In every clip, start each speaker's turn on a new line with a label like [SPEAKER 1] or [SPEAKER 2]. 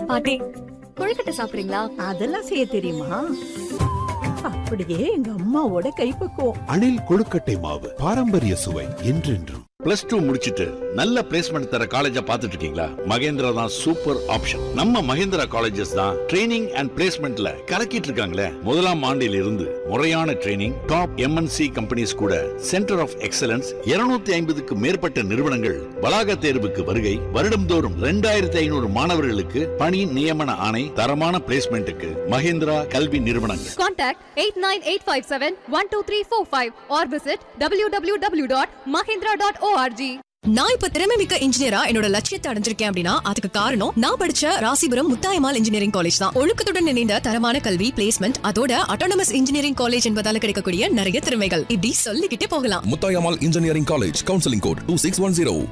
[SPEAKER 1] பாட்டி கொழுக்கட்டை சாப்பிடுறீங்களா
[SPEAKER 2] அதெல்லாம் செய்ய தெரியுமா அப்படியே எங்க அம்மாவோட கைப்பக்குவம்
[SPEAKER 3] அணில் கொழுக்கட்டை மாவு பாரம்பரிய சுவை என்றென்றும்
[SPEAKER 4] பிளஸ் டூ முடிச்சிட்டு நல்ல பிளேஸ்மெண்ட் தர காலேஜா பார்த்துட்டு இருக்கீங்களா மகேந்திரா தான் சூப்பர் ஆப்ஷன் நம்ம மகேந்திரா காலேஜஸ் தான் ட்ரைனிங் அண்ட் பிளேஸ்மெண்ட்ல கலக்கிட்டு இருக்காங்களே முதலாம் ஆண்டில் இருந்து முறையான ட்ரைனிங் டாப் எம்என்சி கம்பெனிஸ் கூட சென்டர் ஆஃப் எக்ஸலன்ஸ் 250 ஐம்பதுக்கு மேற்பட்ட நிறுவனங்கள் வளாக தேர்வுக்கு வருகை வருடம்தோறும் ரெண்டாயிரத்தி ஐநூறு மாணவர்களுக்கு பணி நியமன ஆணை தரமான பிளேஸ்மெண்ட்டுக்கு மகேந்திரா கல்வி நிறுவனங்கள்
[SPEAKER 1] Contact 89857-12345 or visit www.mahindra.org.
[SPEAKER 5] நான் இப்ப திறமை மிக்க இன்ஜினியரா என்னோட லட்சியத்தை அடைஞ்சிருக்கேன் அப்படின்னா அதுக்கு காரணம் நான் படிச்ச ராசிபுரம் முத்தாயமால் இன்ஜினியரிங் காலேஜ் தான் ஒழுக்கத்துடன் இணைந்த தரமான கல்வி பிளேஸ்மெண்ட் அதோட அட்டானமஸ் இன்ஜினியரிங் காலேஜ் என்பதால கிடைக்கக்கூடிய நிறைய திறமைகள் இப்படி சொல்லிக்கிட்டே போகலாம்
[SPEAKER 6] Muthayammal engineering college counselling code two six one zero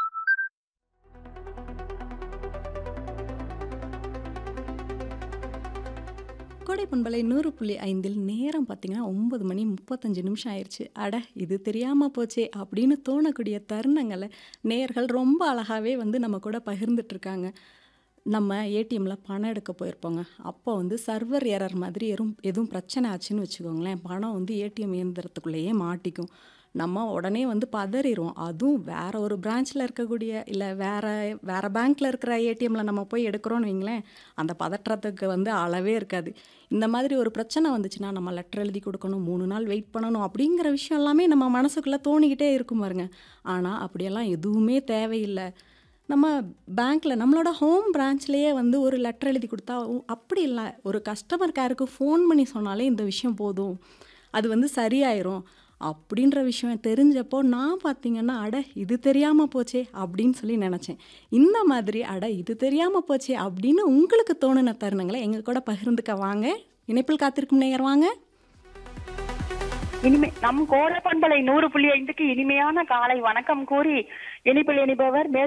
[SPEAKER 7] Kodai பண்பலை நூறு புள்ளி ஐந்தில் நேரம் பார்த்தீங்கன்னா ஒன்பது மணி முப்பத்தஞ்சு நிமிஷம் ஆயிடுச்சு அட இது தெரியாமல் போச்சே அப்படின்னு தோணக்கூடிய தருணங்களை நேர்கள் ரொம்ப அழகாகவே வந்து நம்ம கூட பகிர்ந்துட்டு இருக்காங்க நம்ம ஏடிஎம்மில் பணம் எடுக்க போயிருப்போங்க அப்போ வந்து சர்வர் எரர் மாதிரி எதுவும் எதுவும் பிரச்சனை ஆச்சுன்னு வச்சுக்கோங்களேன் பணம் வந்து ஏடிஎம் இயந்திரத்துக்குள்ளேயே மாட்டிக்கும் நம்ம உடனே வந்து பதறிடுவோம் அதுவும் வேற ஒரு பிரான்ச்சில் இருக்கக்கூடிய இல்லை வேற வேற பேங்க்கில் இருக்கிற ஏடிஎம்மில் நம்ம போய் எடுக்கிறோன்னு வைங்களேன் அந்த பதற்றத்துக்கு வந்து அளவே இருக்காது இந்த மாதிரி ஒரு பிரச்சனை வந்துச்சுன்னா நம்ம லெட்டர் எழுதி கொடுக்கணும் மூணு நாள் வெயிட் பண்ணணும் அப்படிங்கிற விஷயம் எல்லாமே நம்ம மனசுக்குள்ளே தோணிக்கிட்டே இருக்கும் பாருங்க ஆனால் அப்படியெல்லாம் எதுவுமே தேவையில்லை நம்ம பேங்க்கில் நம்மளோட ஹோம் பிரான்ச்லேயே வந்து ஒரு லெட்டர் எழுதி கொடுத்தா உ- அப்படி இல்லை ஒரு கஸ்டமர் கேருக்கு ஃபோன் பண்ணி சொன்னாலே இந்த விஷயம் போதும் அது வந்து சரியாயிரும் அப்படின்ற விஷயம் தெரிஞ்சப்போ நான் பார்த்தீங்கன்னா அட இது தெரியாமல் போச்சே அப்படின்னு சொல்லி நினச்சேன் இந்த மாதிரி அட இது தெரியாமல் போச்சே அப்படின்னு உங்களுக்கு தோணுன தருணங்களை எங்கள் கூட பகிர்ந்துக்க வாங்க இணைப்பில் காத்திருக்கும் நேயர் வாங்க
[SPEAKER 8] இனிமே நம் கோடை பண்பலை நூறு புள்ளி ஐந்துக்கு இனிமையான காலை வணக்கம் கூறி இனிப்பில் இனிப்பவர்